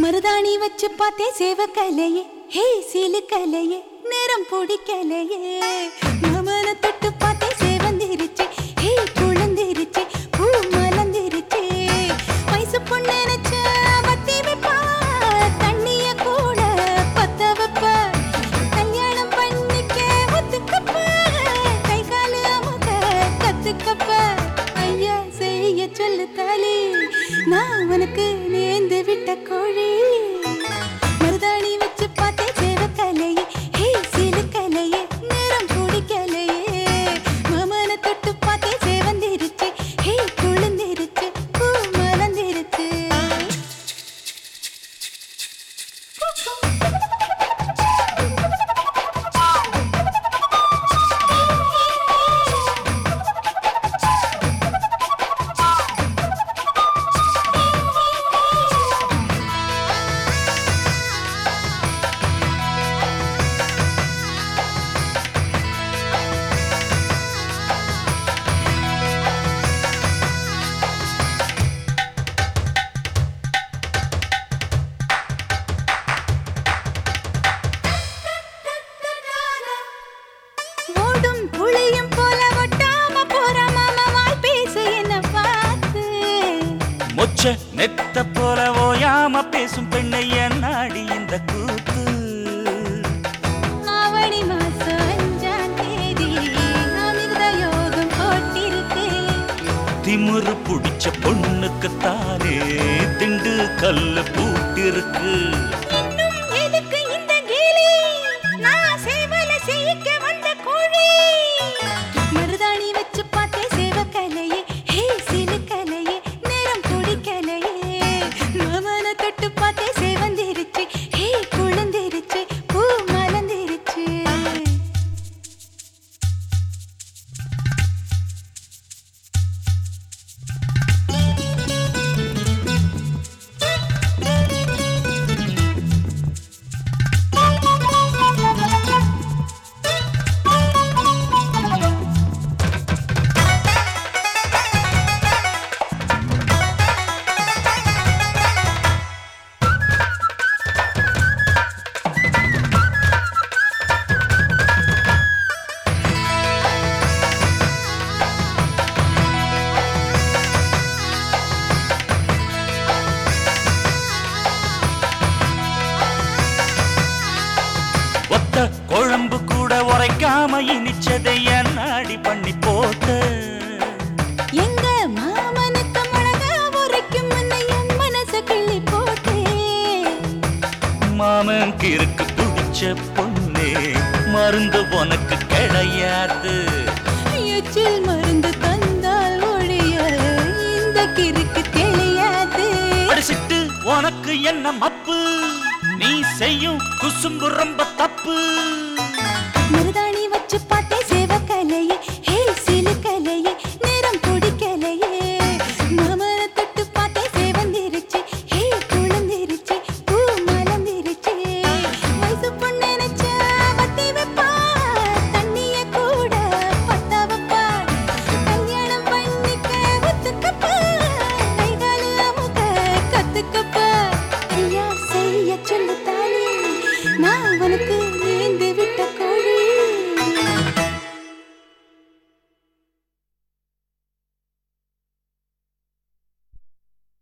மருதாணி வச்சு பார்த்தே சேவ கலையே ஹே சீலு கலையே நேரம் பிடிக்கலையே மாமன தொட்டு பார்த்தே சேவந்திருச்சு ஹே குழந்திருச்சு பூ மலர்ந்திருச்சு வயசு பொண்ணு நினைச்ச பத்தி வைப்பா தண்ணிய கூட பத்த வைப்ப கல்யாணம் பண்ணிக்க ஒத்துக்கப்ப கை காலு அமுக கத்துக்கப்ப ஐயா செய்ய சொல்லு தாலி நான் உனக்கு நேர்ந்து விட்ட கோழி மருதாணி வச்சு பார்த்தே சேவ கலையே ஹே சீலு கலையே நேரம் பிடிக்கலையே மாமன தொட்டு பார்த்தே சேவந்திருச்சு ஹே குளிர்ந்திருச்சு பூ மலர்ந்திருச்சு ஓடும் புளியும் போல ஒட்டாம போற மாமா வாய் பேசு என்ன பார்த்து மொச்ச நெத்த போல ஓயாம பேசும் பெண்ணை என்னாடி இந்த கூத்து ஆவணி மாசம் அஞ்சாம் தேதி அமிர்த யோகம் போட்டிருக்கு திமுரு புடிச்ச பொண்ணுக்குத்தானே திண்டு கல்லு பூட்டிருக்கு இன்னும் எதுக்கு இந்த கேலி நான் சேவல செய்யிக்க வந்த கோழி மருதாணி வச்சு பார்த்தே சேவ கலையே ஹே சிலு கலையே நேரம் பிடிக்கலையே மாமன தொட்டு பார்த்தே சேவந்திருச்சு ஹே குழந்திருச்சு பூ மலர்ந்திருச்சு ஒத்த குழம்பு கூட உரைக்காம இனிச்சதை என்னாடி பண்ணி போட்ட எங்க மாமனுக்கு மிளகா உரைக்கும் முன்ன என் மனச கிள்ளி போட்டே மாமன் கிறுக்கு பிடிச்ச பொண்ணே மருந்து உனக்கு கிடையாது எச்சில் மருந்து தந்தால் ஒழிய இந்த கிறுக்கு தெரியாது அடிச்சிட்டு உனக்கு என்ன மப்பு நீ செய்யும் குசும்பு ரொம்ப தப்பு மருதாணி வச்சு பார்த்தே சேவ கலையே ஹே சிலு கலையே நேரம் பிடிக்கலையே மாமன தொட்டு பார்த்தே சேவந்திருச்சு ஹே குழந்திருச்சு பூ மலர்ந்திருச்சு வயசு பொண்ணு நினைச்சா வத்தி வைப்பா தண்ணிய கூட பத்த வைப்பா கல்யாணம் பண்ணிக்க ஒத்துக்கப்பா கை காலு அமுக கத்துக்கப்பா ஐயா செய்ய சொல்லு தானே நான் உனக்கு